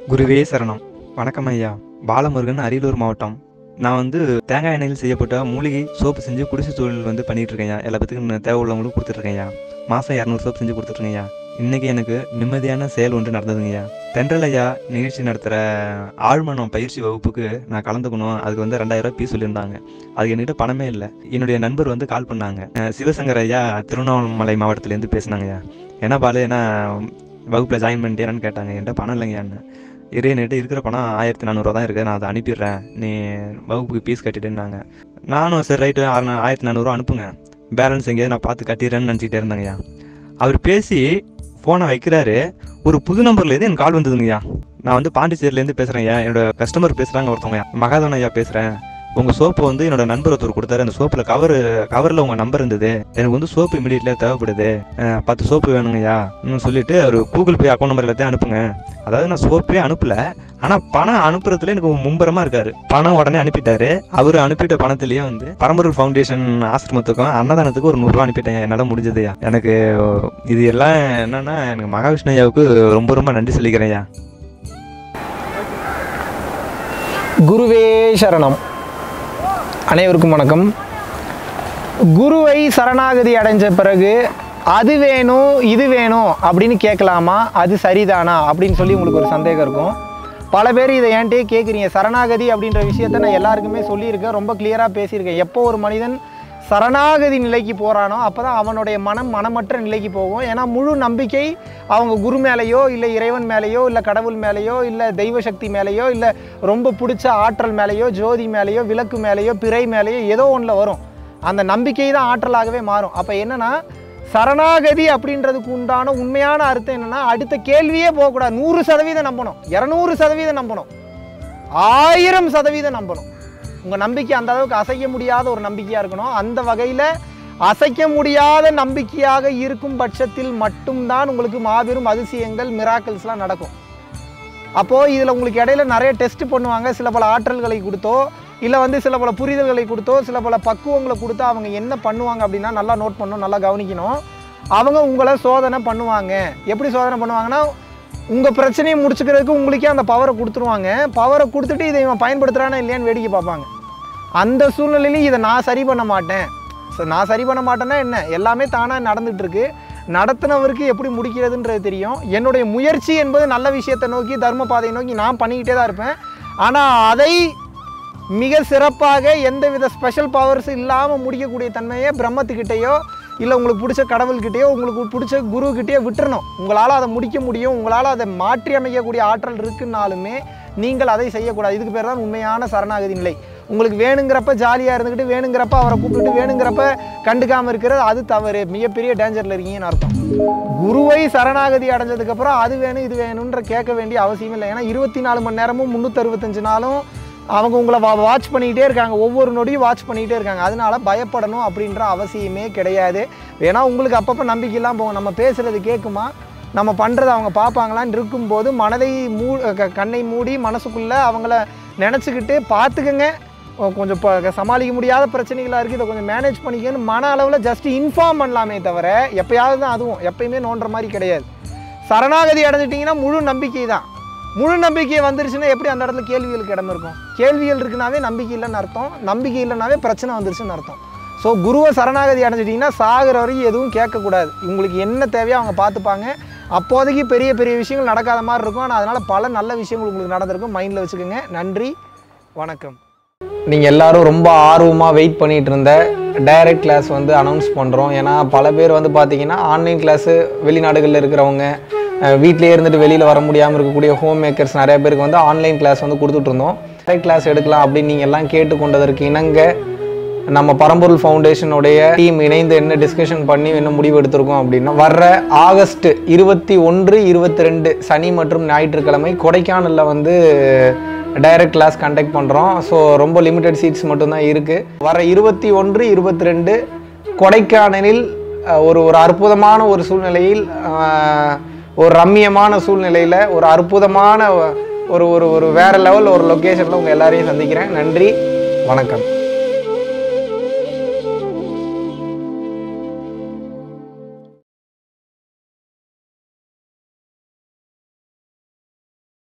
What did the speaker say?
குருவே சரணம் வணக்கம் ஐயா பாலமுருகன் அரியலூர் மாவட்டம் நான் வந்து தேங்காய் எண்ணெயில் செய்யப்பட்ட மூலிகை சோப்பு செஞ்சு குடிசை தொழில் வந்து பண்ணிட்டு இருக்கேன்யா எல்லா பேத்துக்கும் நான் தேவை உள்ளவங்களுக்கும் கொடுத்துட்ருக்கேன்யா மாதம் இரநூறு சோப்பு செஞ்சு கொடுத்துட்ருக்கேன்யா இன்னைக்கு எனக்கு நிம்மதியான செயல் ஒன்று நடந்ததுங்கய்யா தென்றல் ஐயா நிகழ்ச்சி நடத்துகிற ஆழ்மனம் பயிற்சி வகுப்புக்கு நான் கலந்துக்கணும் அதுக்கு வந்து ரெண்டாயிரம் ரூபாய் பீஸ் சொல்லியிருந்தாங்க அதுக்கு என்கிட்ட பணமே இல்லை என்னுடைய நண்பர் வந்து கால் பண்ணாங்க அஹ் சிவசங்கர் ஐயா திருவண்ணாமலை மாவட்டத்துலேருந்து பேசினாங்கய்யா என்ன பாலு என்ன வகுப்பில் ஜாயின் பண்ணிட்டேன்னு கேட்டாங்க என்கிட்ட பணம் இல்லைங்கய்யான்னு இரு என்கிட்ட இருக்கிற பணம் ஆயிரத்தி நானூறுவா தான் இருக்குது நான் அதை அனுப்பிடுறேன் நீ வகுப்புக்கு ஃபீஸ் கட்டிட்டுன்னாங்க நானும் சரி ரைட்டு ஆயிரத்தி நானூறுவா அனுப்புங்க பேலன்ஸ் எங்கேயாவது நான் பார்த்து கட்டிடுறேன்னு நினச்சிக்கிட்டே இருந்தாங்கய்யா அவர் பேசி ஃபோனை வைக்கிறாரு ஒரு புது நம்பர்லேருந்து எனக்கு கால் வந்ததுங்கய்யா நான் வந்து பாண்டிச்சேரியிலேருந்து பேசுகிறேன் ஐயா என்னோட கஸ்டமர் பேசுகிறாங்க ஒருத்தவங்க மகாதவன் ஐயா பேசுகிறேன் உங்கள் சோப்பு வந்து என்னோட நண்பர் ஒருத்தர் கொடுத்தாரு அந்த சோப்பில் கவர் கவரில் உங்கள் நம்பர் இருந்தது எனக்கு வந்து சோப்பு இமீடியட்லியாக தேவைப்படுது அஹ் பத்து சோப்பு வேணுங்கய்யா ம் சொல்லிட்டு அவர் கூகுள் பே அக்கௌண்ட் நம்பர் எல்லாத்தையும் அனுப்புங்க அதாவது நான் சோப்பே அனுப்பல ஆனால் பணம் அனுப்புறதுல எனக்கு மும்பரமா இருக்காரு பணம் உடனே அனுப்பிட்டாரு அவர் அனுப்பிட்ட பணத்திலேயே வந்து பரம்பரூர் ஃபவுண்டேஷன் ஆசிரமத்துக்கும் அன்னதானத்துக்கும் ஒரு நூறுரூவா அனுப்பிட்டேன் என்னால் முடிஞ்சதுயா எனக்கு இது எல்லாம் என்னன்னா எனக்கு மகாவிஷ்ணு ஐயாவுக்கு ரொம்ப ரொம்ப நன்றி சொல்லிக்கிறேன் ஐயா குருவே சரணம் அனைவருக்கும் வணக்கம் குருவை சரணாகதி அடைஞ்ச பிறகு அது வேணும் இது வேணும் அப்படின்னு கேட்கலாமா அது சரிதானா அப்படின்னு சொல்லி உங்களுக்கு ஒரு சந்தேகம் இருக்கும் பல பேர் இதை என்கிட்டயே கேட்குறீங்க சரணாகதி அப்படின்ற விஷயத்த நான் எல்லாருக்குமே சொல்லியிருக்கேன் ரொம்ப கிளியராக பேசியிருக்கேன் எப்போ ஒரு மனிதன் சரணாகதி நிலைக்கு போகிறானோ அப்போ தான் அவனுடைய மனம் மனமற்ற நிலைக்கு போகும் ஏன்னா முழு நம்பிக்கை அவங்க குரு மேலேயோ இல்லை இறைவன் மேலேயோ இல்லை கடவுள் மேலேயோ இல்லை தெய்வ சக்தி மேலேயோ இல்லை ரொம்ப பிடிச்ச ஆற்றல் மேலேயோ ஜோதி மேலேயோ விளக்கு மேலேயோ பிறை மேலேயோ ஏதோ ஒன்றில் வரும் அந்த நம்பிக்கை தான் ஆற்றலாகவே மாறும் அப்போ என்னன்னா சரணாகதி அப்படின்றதுக்கு உண்டான உண்மையான அர்த்தம் என்னன்னா அடுத்த கேள்வியே போகக்கூடாது நூறு சதவீதம் நம்பணும் இரநூறு சதவீதம் நம்பணும் ஆயிரம் சதவீதம் நம்பணும் உங்கள் நம்பிக்கை அந்த அளவுக்கு அசைக்க முடியாத ஒரு நம்பிக்கையாக இருக்கணும் அந்த வகையில் அசைக்க முடியாத நம்பிக்கையாக இருக்கும் பட்சத்தில் மட்டும்தான் உங்களுக்கு மாபெரும் அதிசயங்கள் மிராக்கிள்ஸ்லாம் நடக்கும் அப்போது இதில் உங்களுக்கு இடையில நிறைய டெஸ்ட் பண்ணுவாங்க சில பல ஆற்றல்களை கொடுத்தோ இல்லை வந்து சில பல புரிதல்களை கொடுத்தோ சில பல பக்குவங்களை கொடுத்தோ அவங்க என்ன பண்ணுவாங்க அப்படின்னா நல்லா நோட் பண்ணணும் நல்லா கவனிக்கணும் அவங்க உங்களை சோதனை பண்ணுவாங்க எப்படி சோதனை பண்ணுவாங்கன்னா உங்கள் பிரச்சனையை முடிச்சுக்கிறதுக்கு உங்களுக்கே அந்த பவரை கொடுத்துருவாங்க பவரை கொடுத்துட்டு இதை இவன் பயன்படுத்துகிறானா இல்லையான்னு வேடிக்கை பார்ப்பாங்க அந்த சூழ்நிலையிலையும் இதை நான் சரி பண்ண மாட்டேன் ஸோ நான் சரி பண்ண மாட்டேன்னா என்ன எல்லாமே தானாக நடந்துட்டு இருக்கு நடத்தினவருக்கு எப்படி முடிக்கிறதுன்றது தெரியும் என்னுடைய முயற்சி என்பது நல்ல விஷயத்தை நோக்கி தர்ம பாதையை நோக்கி நான் பண்ணிக்கிட்டே தான் இருப்பேன் ஆனால் அதை மிக சிறப்பாக எந்தவித ஸ்பெஷல் பவர்ஸ் இல்லாமல் முடிக்கக்கூடிய தன்மையை பிரம்மத்துக்கிட்டேயோ இல்லை உங்களுக்கு பிடிச்ச கடவுள்கிட்டயோ உங்களுக்கு பிடிச்ச குருக்கிட்டேயோ விட்டுறணும் உங்களால் அதை முடிக்க முடியும் உங்களால் அதை மாற்றி அமைக்கக்கூடிய ஆற்றல் இருக்குன்னாலுமே நீங்கள் அதை செய்யக்கூடாது இதுக்கு பேர் தான் உண்மையான சரணாகதி நிலை உங்களுக்கு வேணுங்கிறப்ப ஜாலியாக இருந்துக்கிட்டு வேணுங்கிறப்ப அவரை கூப்பிட்டுட்டு வேணுங்கிறப்ப கண்டுக்காமல் இருக்கிறது அது தவறு மிகப்பெரிய டேஞ்சரில் இருக்கீங்கன்னு அர்த்தம் குருவை சரணாகதி அடைஞ்சதுக்கப்புறம் அது வேணும் இது வேணுன்ற கேட்க வேண்டிய அவசியம் இல்லை ஏன்னா இருபத்தி நாலு மணி நேரமும் முந்நூற்றறுபத்தஞ்சு நாளும் அவங்க உங்களை வா வாட்ச் பண்ணிக்கிட்டே இருக்காங்க ஒவ்வொரு நொடியும் வாட்ச் பண்ணிக்கிட்டே இருக்காங்க அதனால பயப்படணும் அப்படின்ற அவசியமே கிடையாது ஏன்னா உங்களுக்கு அப்பப்போ நம்பிக்கையெல்லாம் போகும் நம்ம பேசுகிறது கேட்குமா நம்ம பண்ணுறது அவங்க பார்ப்பாங்களான்னு இருக்கும்போது மனதை மூ க- கண்ணை மூடி மனசுக்குள்ளே அவங்கள நினச்சிக்கிட்டு பார்த்துக்கங்க ஓ, கொஞ்சம் இப்போ சமாளிக்க முடியாத பிரச்சனைகளாக இருக்குது இதை கொஞ்சம் மேனேஜ் பண்ணிக்கன்னு மன அளவில் ஜஸ்ட் இன்ஃபார்ம் பண்ணலாமே தவிர எப்பயாவது தான் அதுவும் எப்பயுமே நோண்டுற மாதிரி கிடையாது சரணாகதி அடைஞ்சிட்டிங்கன்னா முழு நம்பிக்கை தான் முழு நம்பிக்கை வந்துருச்சுன்னா எப்படி அந்த இடத்துல கேள்விகளுக்கு இடம் இருக்கும் கேள்விகள் இருக்குனாவே நம்பிக்கை இல்லைன்னு அர்த்தம் நம்பிக்கை இல்லைனாவே பிரச்சனை வந்துருச்சுன்னு அர்த்தம் ஸோ குருவை சரணாகதி அடைஞ்சிட்டிங்கன்னா சாகிற வரைக்கும் எதுவும் கேட்கக்கூடாது உங்களுக்கு என்ன தேவையோ அவங்க பார்த்துப்பாங்க அப்போதைக்கு பெரிய பெரிய விஷயங்கள் நடக்காத மாதிரி இருக்கும் ஆனால் அதனால் பல நல்ல விஷயங்கள் உங்களுக்கு நடந்திருக்கும் மைண்டில் வச்சுக்கோங்க நன்றி வணக்கம் நீங்கள் எல்லாரும் ரொம்ப ஆர்வமாக வெயிட் பண்ணிட்டு இருந்த டைரக்ட் கிளாஸ் வந்து அனௌன்ஸ் பண்ணுறோம் ஏன்னா பல பேர் வந்து பார்த்தீங்கன்னா ஆன்லைன் கிளாஸு வெளிநாடுகளில் இருக்கிறவங்க அஹ், வீட்டிலேயே இருந்துட்டு வெளியில் வர முடியாமல் இருக்கக்கூடிய ஹோம் மேக்கர்ஸ் நிறைய பேருக்கு வந்து ஆன்லைன் கிளாஸ் வந்து கொடுத்துட்டு இருந்தோம் டைரக்ட் கிளாஸ் எடுக்கலாம் அப்படின்னு நீங்கள் எல்லாம் கேட்டுக்கொண்டதற்கு இணங்க நம்ம பரம்பொருள் ஃபவுண்டேஷனுடைய டீம் இணைந்து என்ன டிஸ்கஷன் பண்ணி என்ன முடிவு எடுத்திருக்கோம் அப்படின்னா வர்ற ஆகஸ்ட் இருபத்தி ஒன்று இருபத்தி ரெண்டு சனி மற்றும் ஞாயிற்றுக்கிழமை கொடைக்கானலில் வந்து டைரக்ட் கிளாஸ் கண்டக்ட் பண்ணுறோம் ஸோ ரொம்ப லிமிட்டட் சீட்ஸ் மட்டும்தான் இருக்குது வர இருபத்தி ஒன்று இருபத்தி ரெண்டு கொடைக்கானலில் அஹ், ஒரு ஒரு அற்புதமான ஒரு சூழ்நிலையில் அஹ், ஒரு ரம்மியமான சூழ்நிலையில் ஒரு அற்புதமான ஒரு ஒரு ஒரு வேற லெவல் ஒரு லொக்கேஷனில் உங்கள் எல்லாரையும் சந்திக்கிறேன் நன்றி வணக்கம்